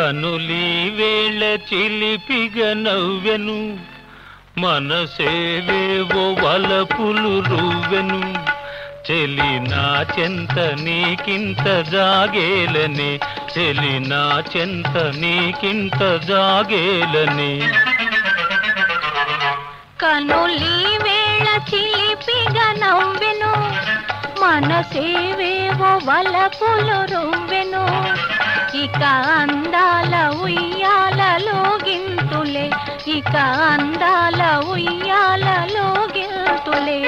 కనులి వేళ చిలిపిగ నవ్వెను మనసేవేవో వలపులు రువ్వెను చెలి నా చెంత నీకింత జాగేలని చెలి నా చెంత నీకింత జాగేలని కనులి వేళ చిలిపిగా నవ్వెను మనసేవేవో వలపులు రువ్వెను ఇక అందాల ఉయ్యాలలో గింతులే ఇక అందాల ఉయ్యాలలో గింతులే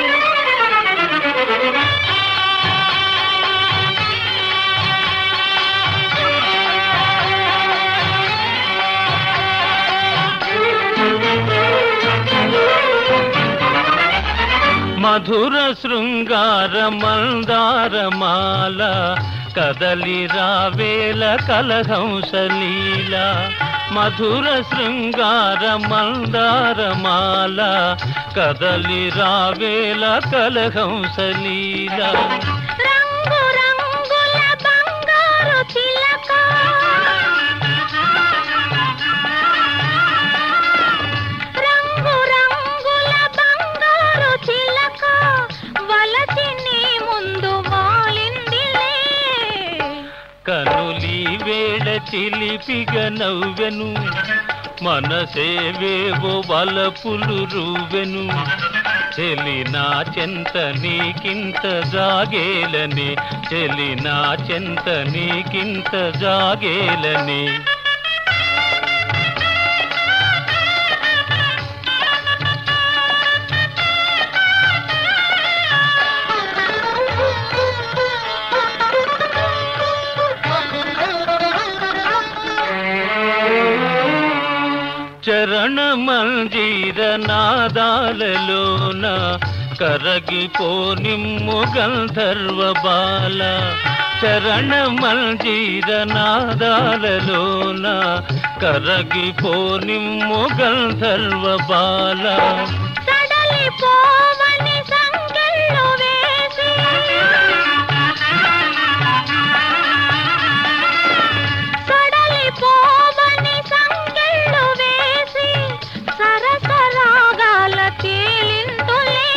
మధుర శృంగార మందారమాల కదలి రావేల కలహంసలీల మధుర శృంగార మందారమాల కదలి రావేల కలహంసలీల రంగు రంగుల బంగారు చిలక రంగు రంగుల బంగారు చిలక వలచి నీ ముందు వాలిందిలే కనులి వేళ చిలిపిగ నవ్వెను మనసేవేవో వలపులు రువ్వెను చెలి నా చెంత నీకింత జాగేలని చెలి నా చెంత నీకింత జాగేలని చరణ మంజీర నాదాలలోన కరగిపో నిమ్ము గంధర్వ బాల చరణ మంజీర నాదాలలోన కరగిపో నిమ్ము గంధర్వ బాల సడలి పోవని సంకెళ్ళు వేసి సడలి పోవని సంకెళ్ళు వేసి సరసరాగాల తేలిందులే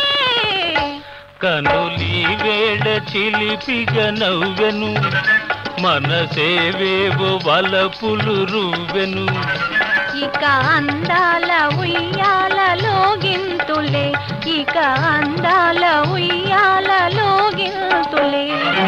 కనులి వేళ చిలిపిగ నవ్వెను మనసేవేవో వలపులు రువ్వెను ఇక అందాల ఉయ్యాలలో గింతులే ఇక అందాల ఉయ్యాలలో గింతులే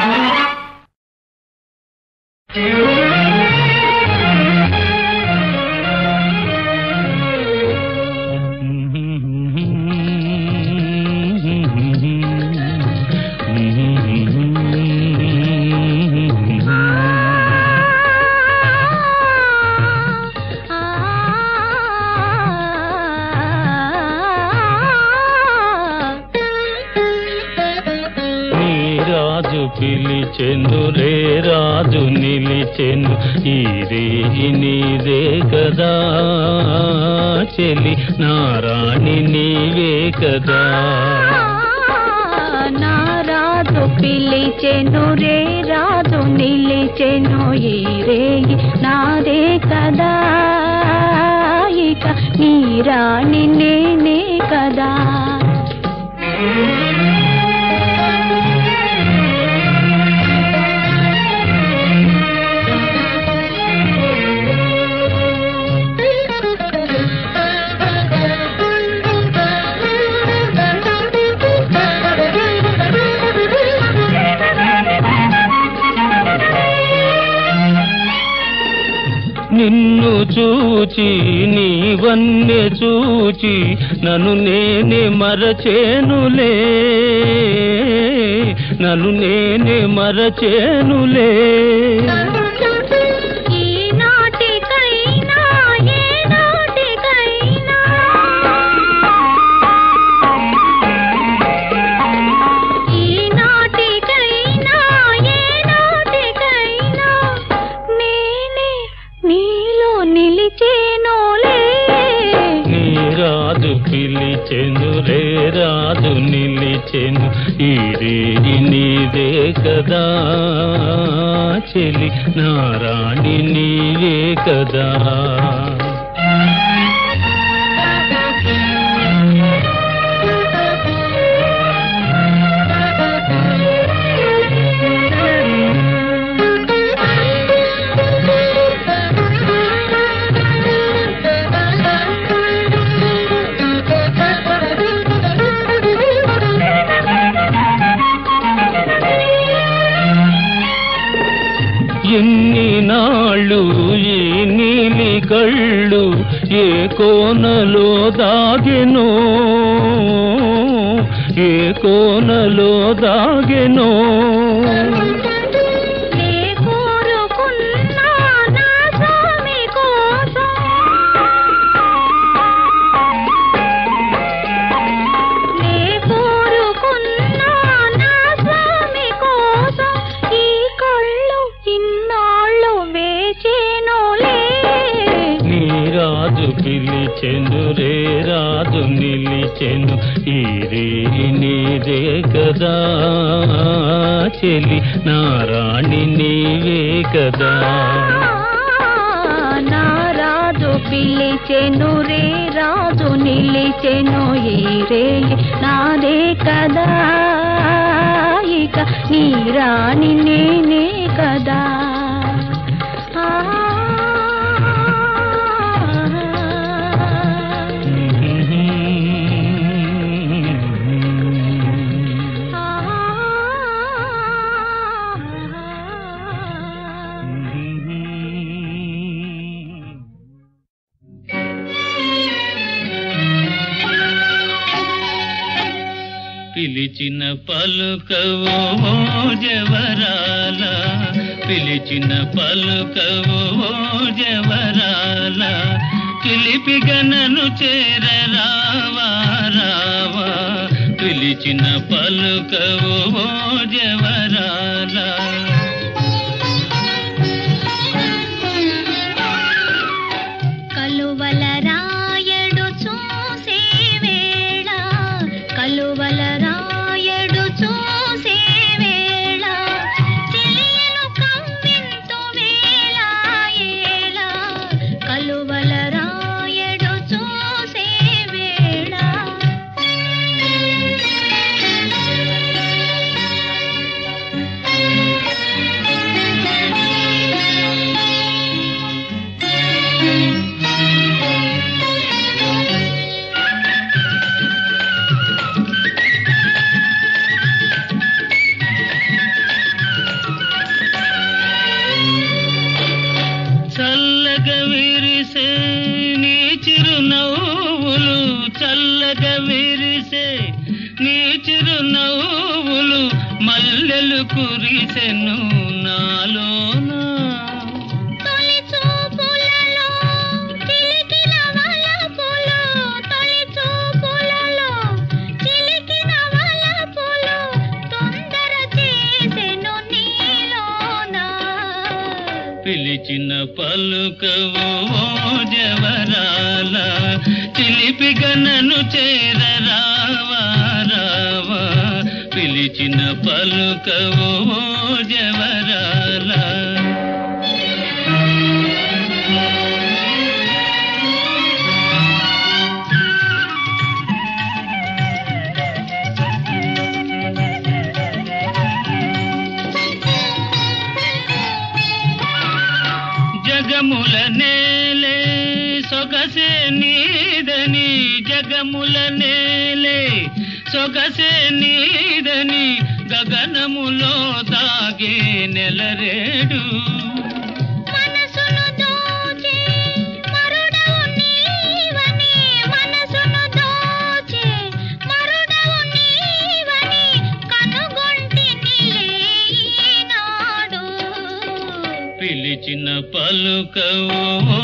ఆ నీ రాజు పిలిచెను రే రాజు నిలిచెను ఈ రేయి నీదే కదా చెలి నారాణి నీవే కదా నా రాజు పిలిచెను రే రాజు నిలిచెను ఈ రేయి నాదే కదా ఇక నీ రాణి నేనే కదా నిన్ను చూచి నీవన్నే చూచి నన్ను నేనే మరచేనులే నన్ను నేనే మరచేనులే ఈ నాటికైనా ఏ నాటికైనా ఈ నాటికైనా ఏ నాటికైనా నేనే నీలో నిలిచేనోలే నీ రాజు పిలిచెను రే రాజు నిలిచెను ఈ రేయి నీదే కదా చెలి నారాణి నీవే కదా ఎన్ని నాళ్ళు ఈ నీలి కళ్ళు ఏ కోనలో దాగెనో ఏ కోనలో దాగెనో నే కోరుకున్నా నా స్వామి కోసం నే కోరుకున్నా నా స్వామి కోసం ఈ కళ్ళు ఇన్నాళ్ళు వేచేనులే నీ రాజు పిలిచెను రే రాజు నిలిచెను ఈ రే నీదే కదా చెలి నారాణి నీవే కదా నా రాజు పిలిచెను రే రాజు నిలిచెను ఈ రే నాదే కదా ఇక నీ రాణి నేనే కదా ఆ పిలిచిన పలుకవో జవరాల పిలిచిన పలుకవో జవరాల పిలిపిగనను చేర రావా రావా పిలిచిన పలుకవో జవరాల కలువల రాయడు చూసే వేళ కలువల రాయడు చూసే వేళ తెలియను కవ్వింతు వేళ ఏళ కలువల రాయడు చూసే వేళ చల్లగా విరిసే నీ చిరునవ్వులు చల్లగా విరిసే నీ చిరునవ్వులు మల్లెలు కురిసెను నాలోనా తొలి చూపులలో చిలికిన వలపులు తొలి చూపులలో చిలికిన వలపులు తొందర చేసెను నీలోన పిలిచిన పలుకవో జవరాల చిలిపిగనను చేర రావా రావా పిలిచిన పలుకవో జవరాల జగముల నేలే సొగసే నీదని జగముల నేలే సొగసే నీదని గగనములో దాగే నెలరేడు మనసును దోచే మరుడవు నీవని మనసును దోచే మరుడవు నీవని కనుగొంటినిలే ఈనాడు పిలిచిన పలుకవో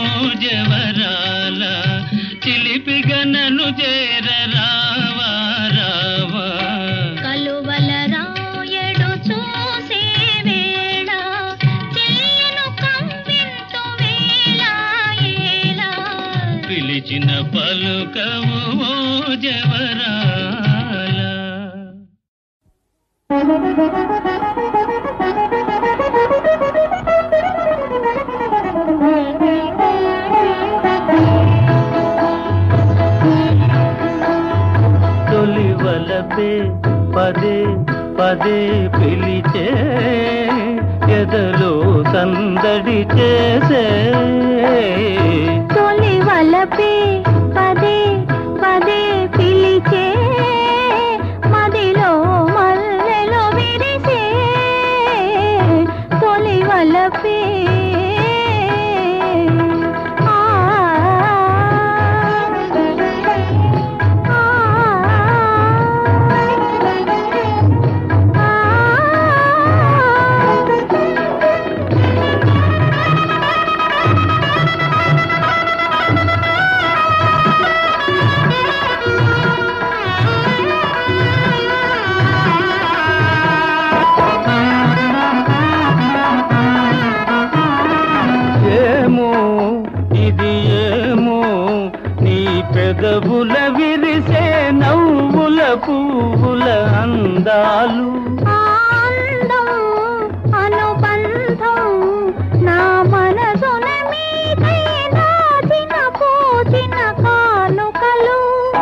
జవరాల చిలిపిగనను చేర రావా రావా కలువల రాయడు చూసే వేళ చెయ్యను కంపింతు వేళ ఏళ పిలిచిన పలుకవో జవరాల తొలి వలపే పదే పదే పిలిచే ఎదలో సందడి చేసే తొలి వలపే పదే పదే పిలిచే మదిలో మల్లెలు విరిసే తొలి వలపే ఆ, ఏమో ఇది ఏమో నీ పెదవుల విరిసే నవ్వుల పువ్వుల అందాలు ఆనందం అనుబంధం నా మనసున మీకై దాచిన పూచిన కానుకలు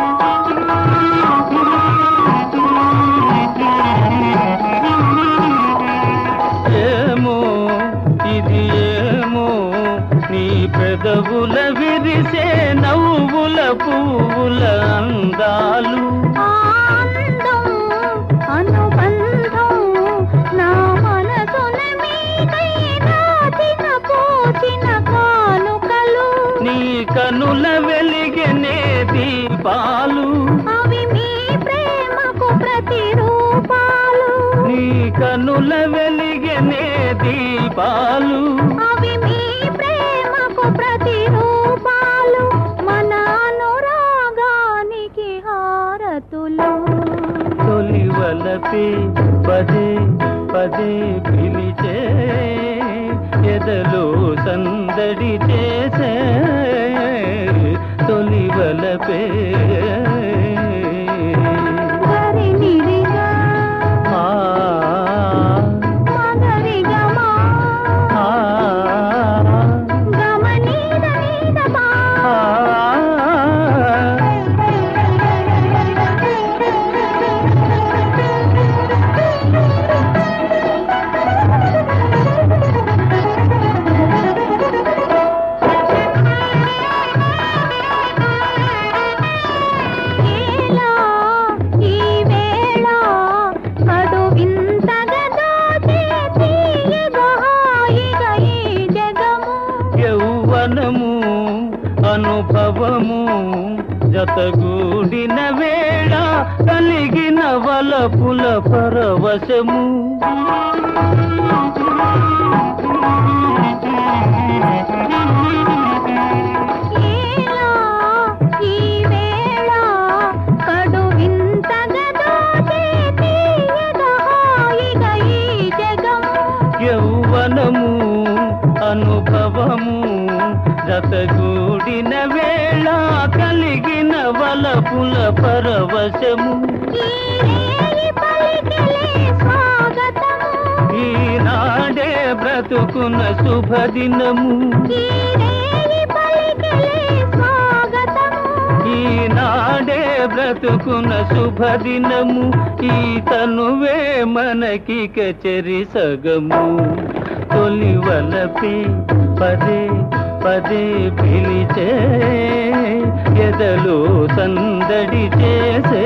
ఏమో ఇది ఏమో నీ పెదవుల విరిసే నవ్వుల పువ్వుల అందాలు ఆనందం అనుబంధం నా మనసున మీకై దాచిన పూచిన కానుకలు నీ కనుల వెలిగనే దీపాలు అవి మీ ప్రేమకు ప్రతిరూపాలు నీ కనుల వెలిగనే దీపాలు అవి మీ ప్రేమకు ప్రతిరూపాలు మన అనురాగానికి హారతులు తొలి వలపే పదే పదే పిలిచే ఎదలో సందడి చేసే తొలి వలపే గరినిరిగా ఆ, మగరిగమా ఆ, గమనీద నీదమా ఆ. ఏలా ఈ వేళ కడు వింతగా దాచే తీయగా హాయిగా ఈ జగము యౌవనము అనుభవము జతగూడిన వేళ కలిగిన వలపుల పరవశము ఏలా ఈ వేళ కడు వింతగా దాచే తీయగా హాయిగా ఈ జగము యౌవనము అనుభవము జతగూడిన వేళ కలిగిన వలపుల పరవశము ఈ రేయి పలికిలే స్వాగతము ఈనాడే బ్రతుకున్న శుభదినము ఈ రేయి పలికిలే స్వాగతము ఈనాడే బ్రతుకున్న శుభదినము ఈ తనువే మనకి కచరి సగము తొలి వలపి పదే పదే పిలిచే ఎదలో సందడి చేసే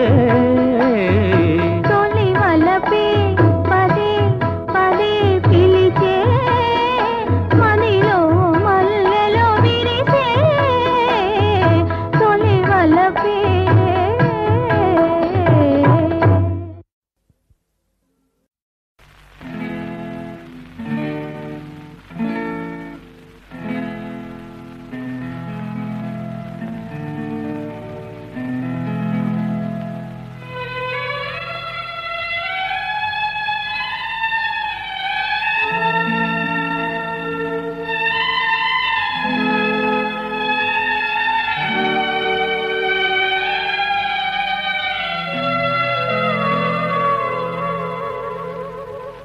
తొలి వలపే పదే పదే పిలిచే మదిలో మల్లెలో విరిసే తొలి వలపే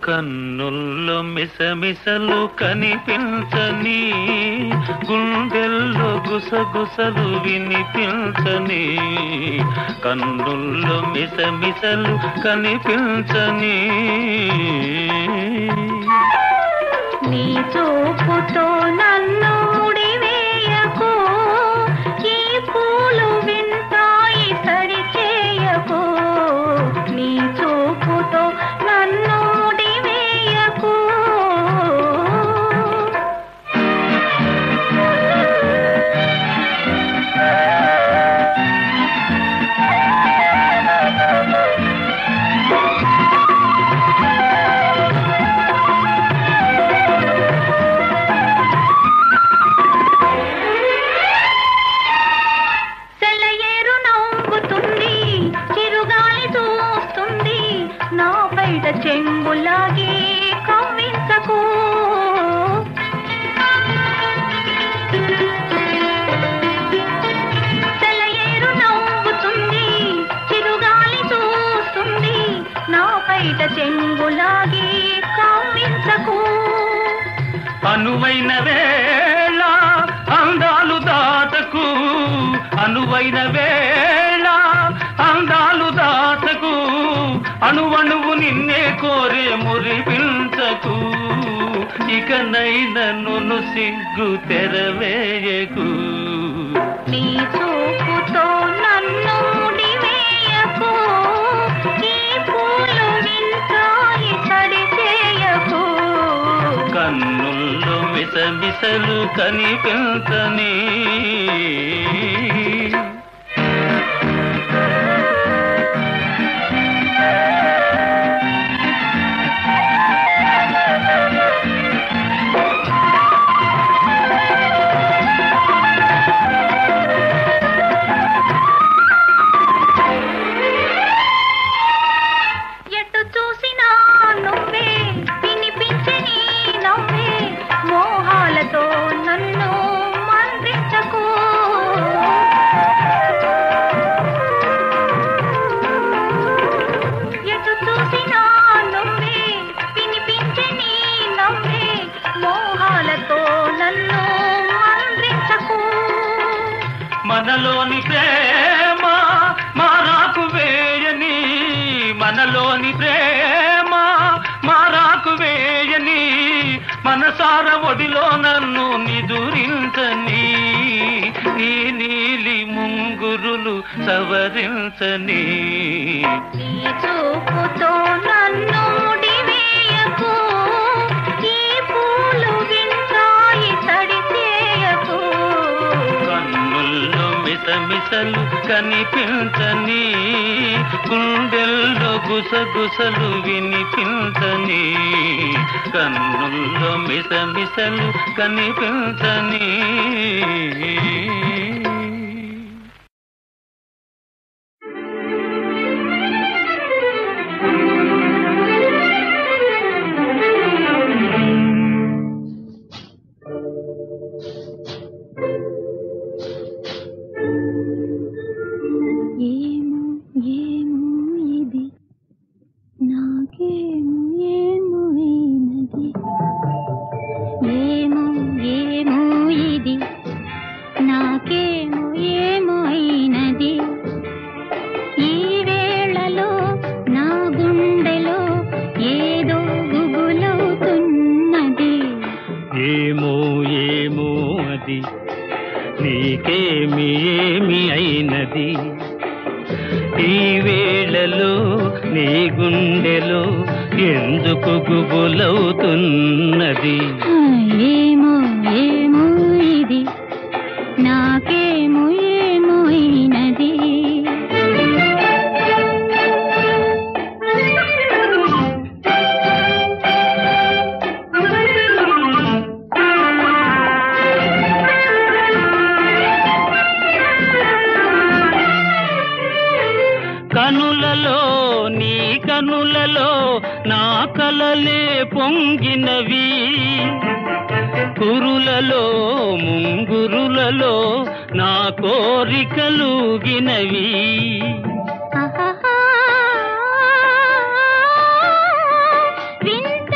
కన్నుల్లో మిసమిసలు కనిపించని గుండెల్లో గుసగుసలు వినిపించని కన్నుల్లో మిసమిసలు కనిపించని నీ చూపుతో నన్ను ముడివేయకు ఈ పూలు వింతాయి సరి చేయకు నీ చూపుతో నన్ను ముడివేయకు సెలయేరు నవ్వుతుంది చిరుగాలి చూస్తుంది నా బయట చెంగులాగి కవ్వించకు సెలయేరు నవ్వుతుంది చిరుగాలి చూస్తుంది నా బయట చెంగులాగి కవ్వించకు అనువైన వేళ అందాలు దాటకు అనువైన వేళ అందాలు దాటకు అణువణువు నిన్నే కోరే మురిపించకు ఇకనైనా నును సిగ్గు తెరవేయకు నీ చూపుతో నన్ను ముడివేయకు ఈ పూలు వింతాయి తడి చేయకు కన్నుల్లో మిసమిసలు కనిపించని ఎటు చూసినా నువ్వే వినిపించని నవ్వే మోహాలతో నన్ను మంత్రించకు ఎటు చూసినా నువ్వే వినిపించని నవ్వే మోహాలతో నన్ను మంత్రించకు మనలోని ప్రేమ మారాకు వేయని మనలోని ప్రేమ మారాకు వేయని మనసార ఒడిలో నన్ను నిదురించని ఈ నీలి ముంగురులు సవరించని నీ చూపుతో నన్ను ముడివేయకు ఈ పూలు వింతాయి తడి చేయకు కన్నుల్లో మిసమిసలు కనిపించని గుండెల్లో గుసగుసలు వినిపించని కన్నుల్లో మిసమిసలు కనిపించని ఏమో ఏమో ఇది నాకేమో ఏమో అయినది ఏమో ఏమో ఇది నాకేమో ఏమో అయినది ఈ వేళలో నా గుండెలో ఏదో గుబులవుతున్నది ఏమో ఏమో అది నీకేమి ఏమి అయినది ఈ వేళలో నీ గుండెలో ఎందుకు గుబులవుతున్నది ఏమో ఏమో ఇది నాకేమో ఏమో అయినది కనులలో నీ కనులలో నా కలలే పొంగినవి కురులలో ముంగురులలో నా కోరికలుగినవి ఆహాహా. వింత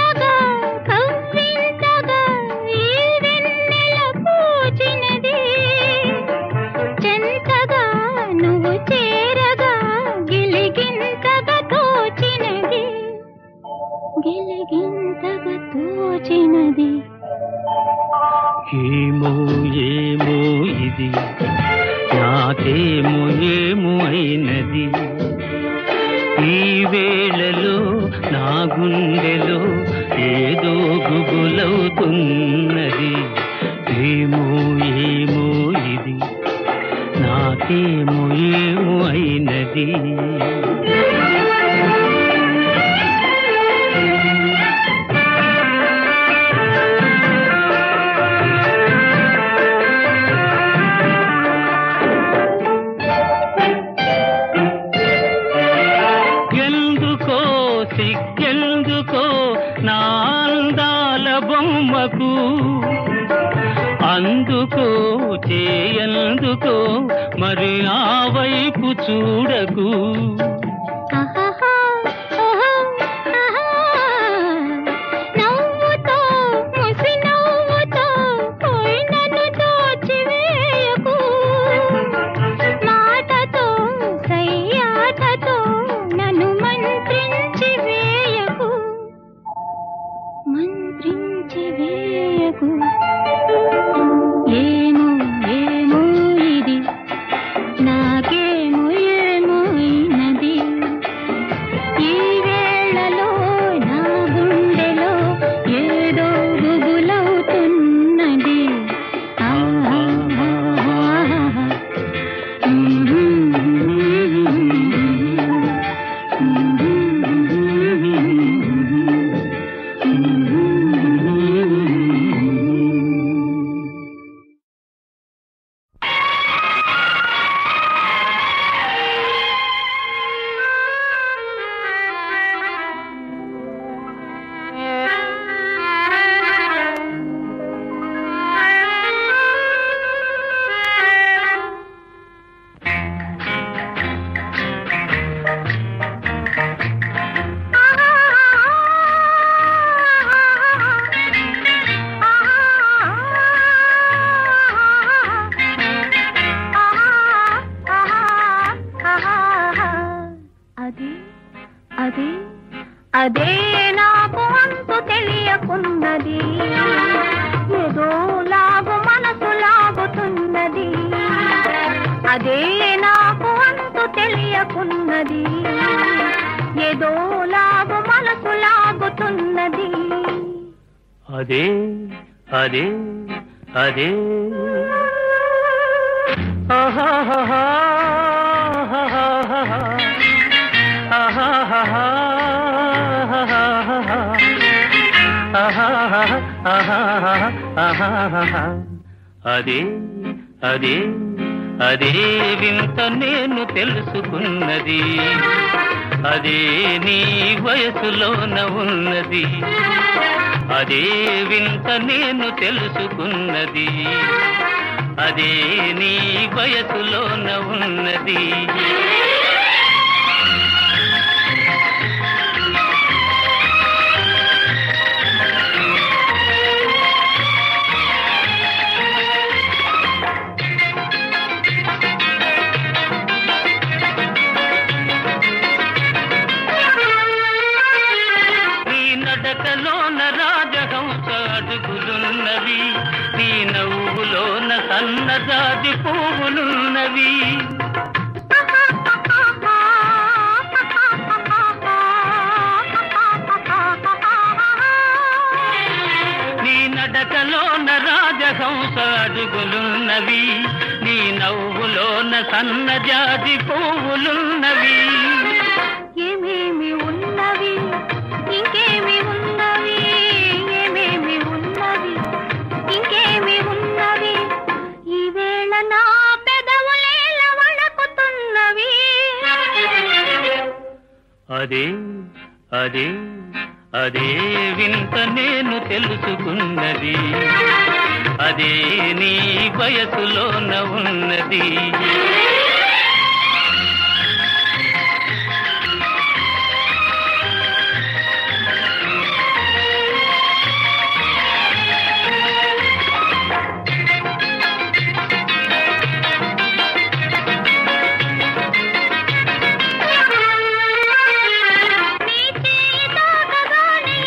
గిలిగింతగా తోచినది ఏమో ఏమో ఇది నాకేమో ఏమో అయినది ఈ వేళలో నా గుండెలో ఏదో గుబులవుతున్నది ఏమో ఏమో ఇది నాకేమో ఏమో అయినది ఎందుకో సిగ్గెందుకో నా అందాల బొమ్మకు అందుకో చేయందుకో మరి ఆ వైపు చూడకు ఆహాహా, ఆహా, ఆహా. నవ్వుతో, ముసి నవ్వుతో, పోయి నన్ను దోచివేయకు. మాటతో, సయ్యాటతో, నన్ను మంత్రించి వేయకు మంత్రించి వేయకు ఏమో ఏమో ఇది నాకేమో ఏమో అయినది ఈ వేళలో నా గుండెలో ఏదో గుబులవుతున్నది ఆహాహాహా. అది అది అదే నాకు అంతు తెలియకున్నది ఏదో లాగు మనసు లాగుతున్నది అదే నాకు అంతు తెలియకున్నది ఏదో లాగు మనసు లాగుతున్నది అదే అదే అదే ఆహాహాహా, ఆహాహాహా, ఆహాహాహా, ఆహాహాహా, ఆహాహాహా, ఆహాహాహా. అదే అదే అదే వింత నేను తెలుసుకున్నది అదే నీ వయసులోన ఉన్నది అదే వింత నేను తెలుసుకున్నది అదే నీ వయసులోన ఉన్నది నీ నడకలోన రాజహంస అడుగులున్నవి నీ నవ్వులోన సన్నజాజి పువ్వులున్నవి నీ నడకలోన రాజహంస అడుగులున్నవి నీ నవ్వులోన సన్నజాజి పువ్వులున్నవి ఏమేమి ఉన్నవి ఇంకేమి ఉన్నవి ఏమేమి ఉన్నవి ఇంకేమి ఉన్నవి ఈ వేళ నా పెదవులేల వణకుతున్నవి అదే అదే అదే వింత నేను తెలుసుకున్నది అదే నీ వయసులోన ఉన్నది నీ చేయి తాకగానే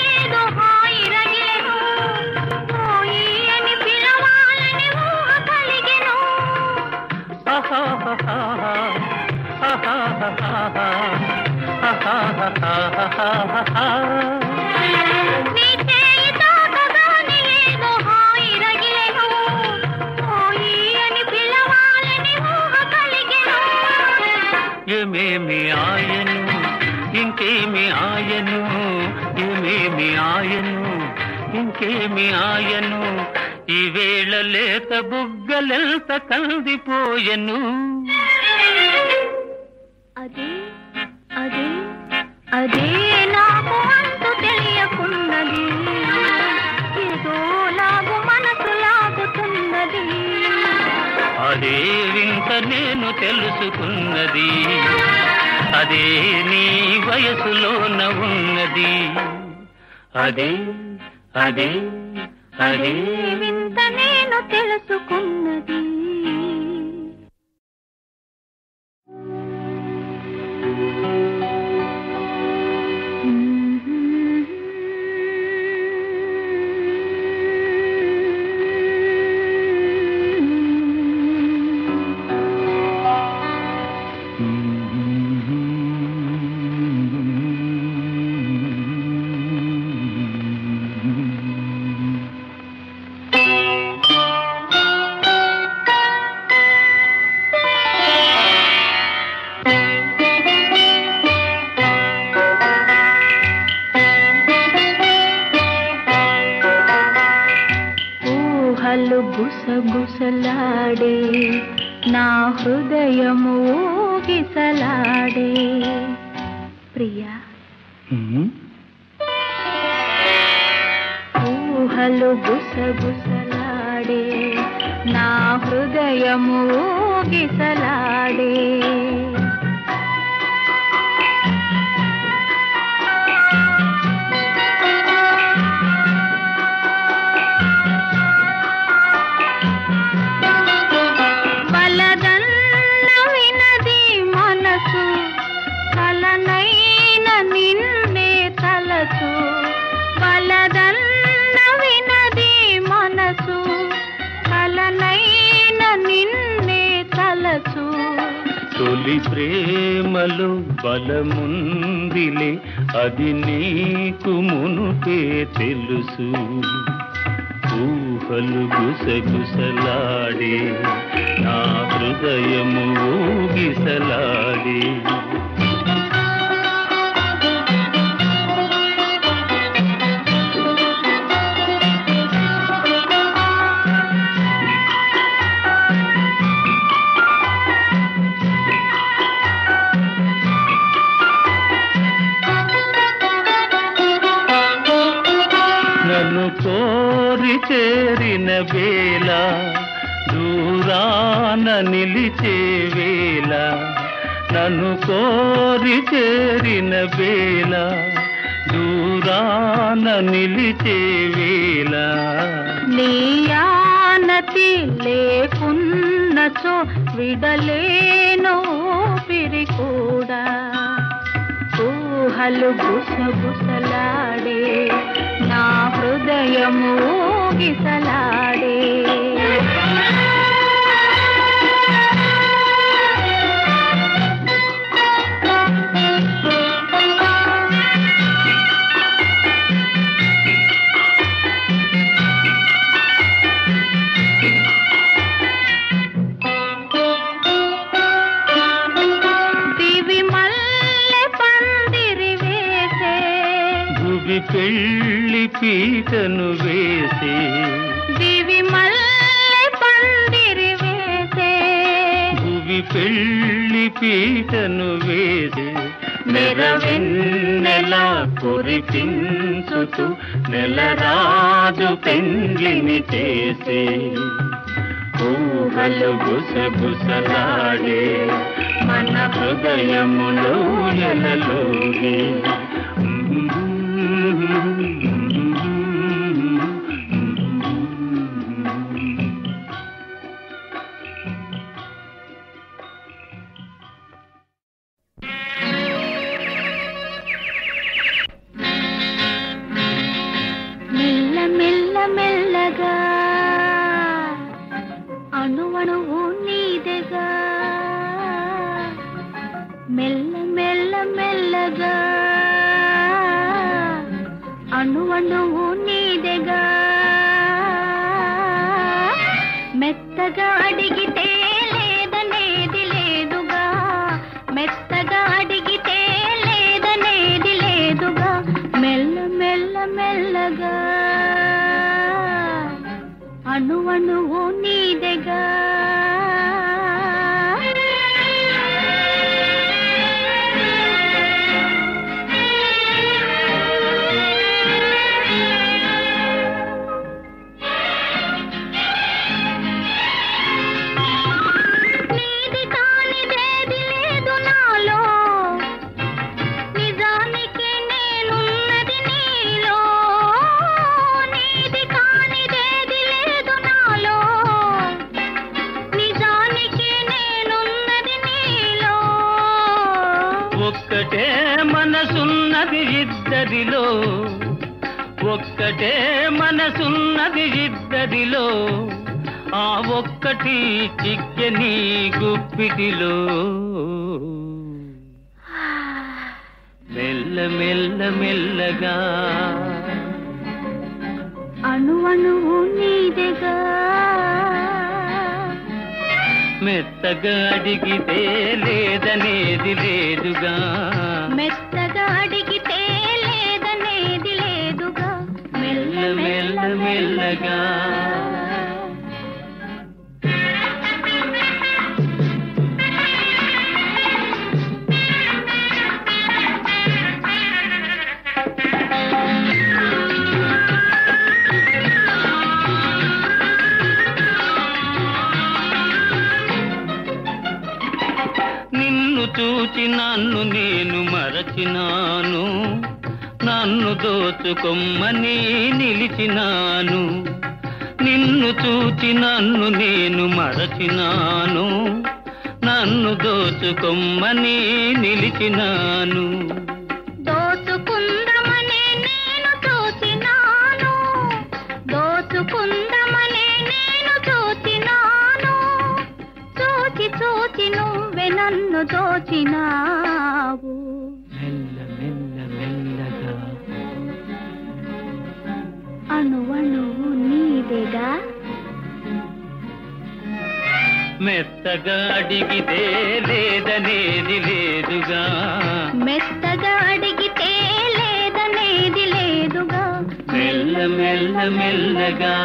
ఏమేమి ఆయను ఇంకేమి ఆయను ఏమేమి ఆయను ఇంకేమి ఆయను ఈ వేళ లేత బుగ్గలెంత కందిపోయెను అదే అదే అదే నాకు అంతు తెలియకున్నది ఏదో లాగు మనసు లాగుతున్నది అదే వింత నేను తెలుసుకున్నది అదే నీ వయసులోన ఉన్నది అదే అదే అదే అదే వింత నేను తెలుసుకున్నది ఊహలు గుసగుసలాడే నా హృదయము ఊగిసలాడే ప్రియా ఊహలు గుసగుసలాడే నా హృదయము ఊగిసలాడే బలదన్న వినది మనసు కలనైన నిన్నే తలసు బలదన్న వినది మనసు కలనైన నిన్నే తలసు తొలి ప్రేమలో బలముందిలే అది నీకు మునుపే తెలుసు ఊహలు గుసగుసలాడే నా హృదయము ఊగిసలాడే నన్ను కోరి చేరిన వేళ దూరాన నిలిచే వేళ నన్ను కోరి చేరిన వేళ దూరాన నిలిచే వేళ నీయానతి లేకున్నచో విడలేను ఊపిరి కూడా ఊహలు గుసగుసలాడే నా హృదయము ఊగిసలాడే దివి మల్లె పందిరి వేసే భువి పెళ్లి పీటను వేసి దివి మల్లె పందిరి వేసే భువి పెళ్లి పీటను వేసి నెరవెన్నెలా కురిపించుతూ నెలరాజు పెండ్లిని చేసి ఊహలు గుసగుసలాడే మన హృదయములో ఎలలోగి మెల్ల మెల్ల మెల్లగా అణువణువు నీదెగా మెల్ల మెల్ల మెల్లగా అణువణువు నీదెగా మెత్తగా అడిగితే లేదనేది లేదుగా మెత్తగా మెల్లగా అణువణువు నీదెగా నీది కానిదేది లేదు నాలో నిజానికి నేనున్నది నీలో నీది కానిదేది లేదు నాలో నిజానికి నేనున్నది నీలో ఒక్కటే మనసున్నది ఇద్దరిలో ఒక్కటే మనసున్నది ఇద్దరిలో ఆ ఒక్కటి చిక్కని గుప్పిటిలో మెల్ల మెల్ల మెల్లగా అణువణువు నీదెగా మెత్తగా అడిగితే లేదనేది లేదుగా మెత్తగా అడిగితే లేదనేది లేదుగా మెల్ల మెల్ల మెల్లగా నిన్ను చూచి నన్ను నేను మరచినాను నన్ను దోచుకొమ్మని నిలిచినాను నిన్ను చూచి నన్ను నేను మరచినాను నన్ను దోచుకొమ్మని నిలిచినాను దోచుకుందమనే నేను చూచినాను దోచుకుందమనే నేను చూచినాను చూచి చూచి నువ్వే నన్ను దోచినావు మెల్ల మెల్ల మెల్లగా అణువణువు నీదెగా మెత్తగా అడిగితే లేదనేది లేదుగా మెత్తగా అడిగితే లేదనేది లేదుగా మెల్ల మెల్ల మెల్లగా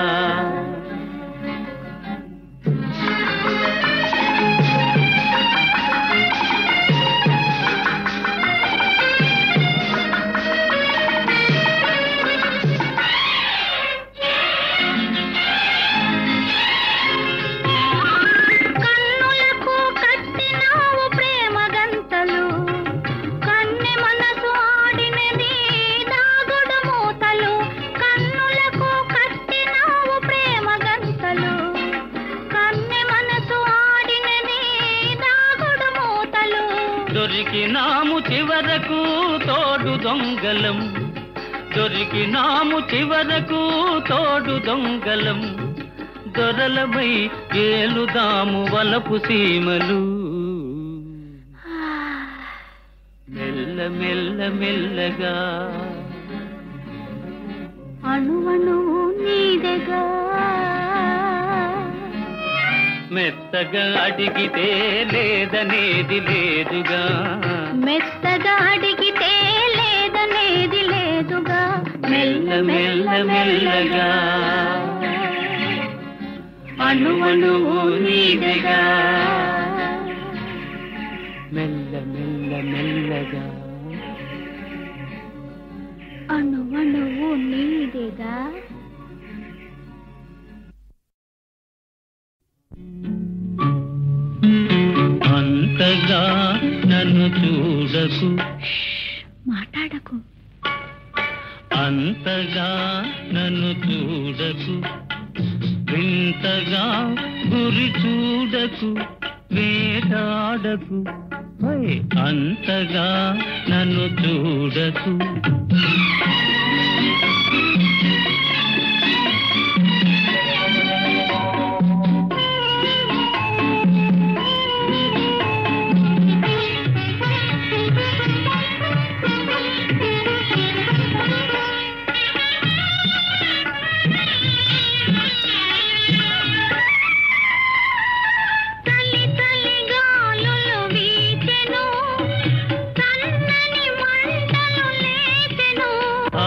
కన్నులకు కట్టినావు ప్రేమ గంతలు కన్నె మనసు ఆడినది దాగుడు మూతలు కన్నులకు కట్టినావు ప్రేమ గంతలు కన్నె మనసు ఆడినది దాగుడు మూతలు దొరికినాము చివరకు తోడు దొంగలం దొరికినాము చివరకు తోడు దొంగలం దొరలమై ఏలుదాము వలపు సీమలు మెల్ల మెల్ల మెల్లగా అణువణువు నీదెగా మెత్తగా అడిగితే లేదనేది లేదుగా మెత్తగా అడిగితే లేదనేది లేదుగా మెల్ల మెల్ల మెల్లగా అణువణువు నీదెగా మెల్ల మెల్ల మెల్లగా అణువణువు నీదెగా అంతగా నన్ను చూడకు మాట్లాడకు అంతగా నన్ను చూడకు వింతగా గురి చూడకు వేటాడకు హోయ్, అంతగా నన్ను చూడకు చలి చలి గాలులు వీచెను సన్నని మంటలు లేచెను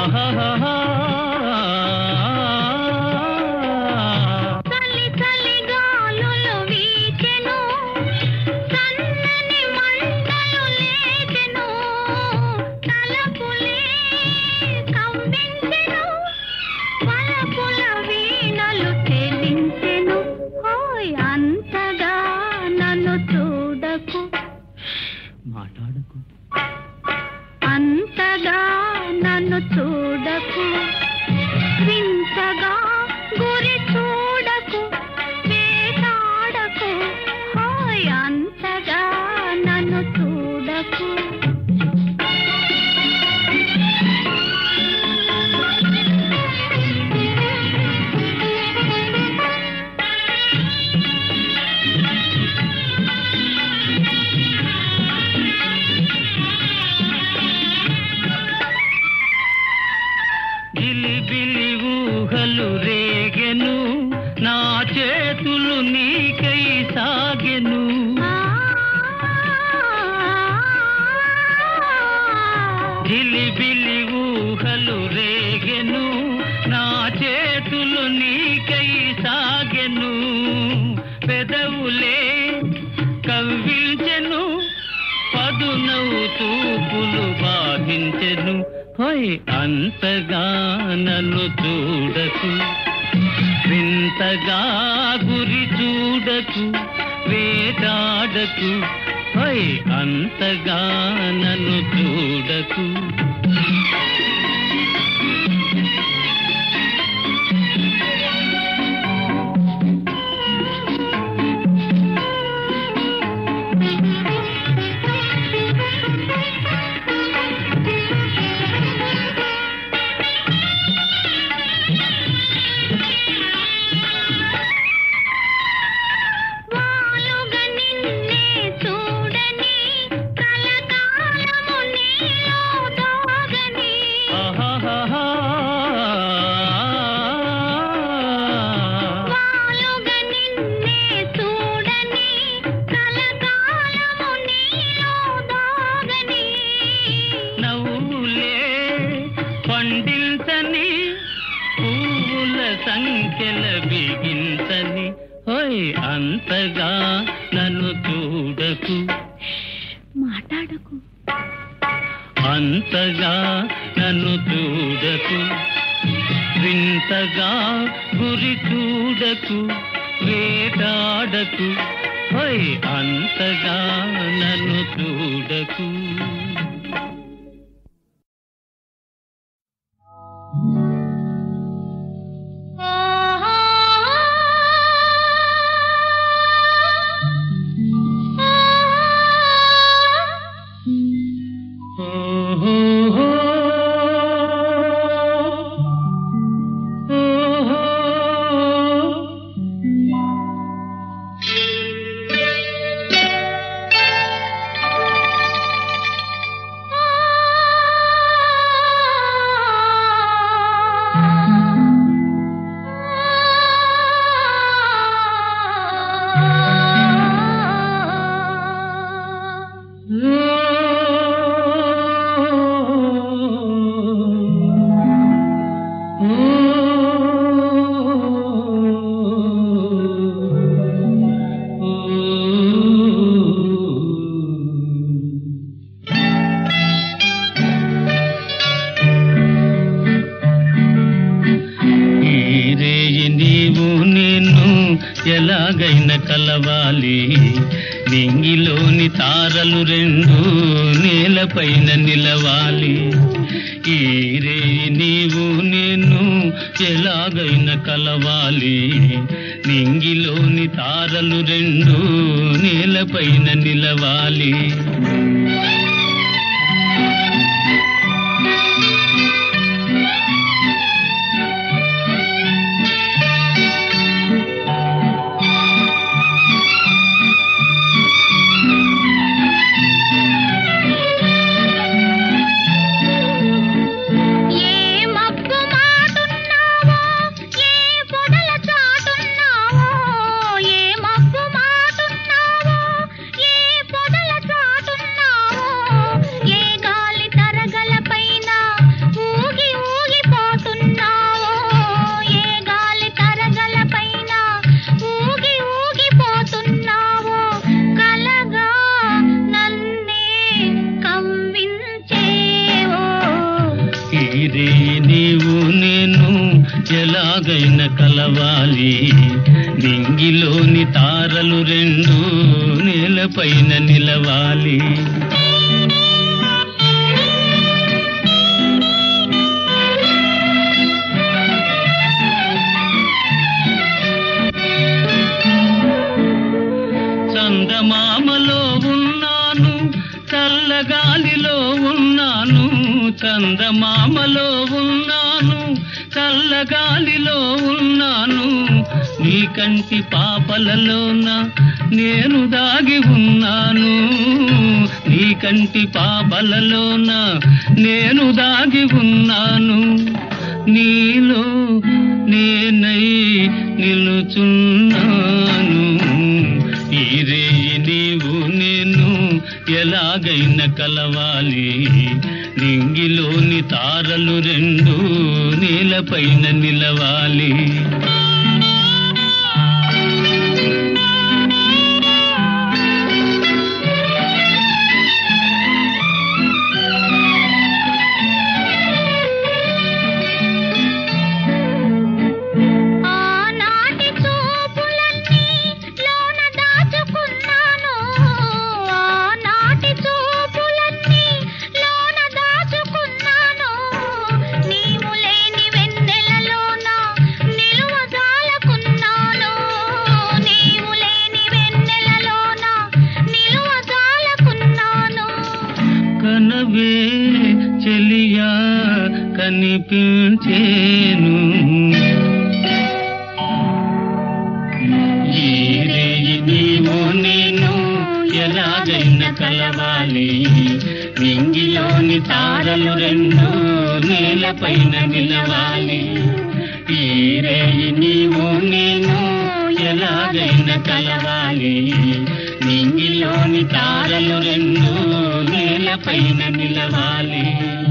జిలిబిలి ఊహలు రేగెను నా చేతులు నీకై సాగెను జిలిబిలి ఊహలు రేగెను నా చేతులు నీకై సాగెను పెదవులే కవ్వించెను పదునవు చూపులు బాధించెను హోయ్ అంతగా నన్ను చూడకు వింతగా గురి చూడకు వేటాడకు హోయ్ అంతగా నన్ను చూడకు వాలుగా నిన్నే చూడని కలకాలము నీలో దోగని ఆహాహాహా. వాలుగా నిన్నే చూడని కలకాలము నీలో దోగని నవ్వులే పండించని పువ్వుల సంఖ్యల బిగించని హోయ్ అంతగా నన్ను చూడకు మాట్లాడకు అంతగా నన్ను చూడకు వింతగా గురి చూడకు వేటాడకు హోయ్ అంతగా నన్ను చూడకు ఈ రేయి నీవు నేను ఎలాగైన కలవాలి నింగిలోని తారలు రెండు నేలపైన నిలవాలి ఈ రేయి నీవు నేను ఎలాగైన కలవాలి నింగిలోని తారలు రెండు నేలపైన నిలవాలి ఏ మబ్బు మాటున్నావో ఏ పొదల చాటున్నావో ఏ మబ్బు మాటున్నావో ఏ పొదల చాటున్నావో ఏ గాలి తరగల పైన ఊగి ఊగిపోతున్నావో ఏ గాలి తరగల పైన ఊగి ఊగిపోతున్నావో కలగా నన్నే కవ్వించేవో తీరే నీవు నేను ఎలాగైన కలవాలి నింగిలోని తారలు రెండు నేలపైన నిలవాలి చందమామలో ఉన్నాను చల్లగాలిలో ఉన్నాను చందమామలో ఉన్నాను చల్లగాలిలో ఉన్నాను నీ కంటి పాపలలోన నేను దాగి ఉన్నాను నీ కంటి పాపలలోన నేను దాగి ఉన్నాను నీలో నేనై నిలుచున్నాను ఈ రేయి నీవు నేను ఎలాగైన కలవాలి నింగిలోని తారలు రెండు నీలపైన నిలవాలి ఆనాటి చూపులన్నీ లోన దాచుకున్నాను ఆనాటి చూపులన్నీ లోన దాచుకున్నాను నీవు లేని వెన్నెలలోన నిలువజాలకున్నాను నీవు లేని వెన్నెలలోన నిలువజాలకున్నాను కనవే చెలియా కనిపించేను ఈ రేయి నీవు నేను ఎలాగైనా కలవాలి నింగిలోని తారలు రెండు నేలపైన నిలవాలి ఈ రేయి నీవు నేను ఎలాగైనా కలవాలి నింగిలోని తారలు రెండు నేలపైన నిలవాలి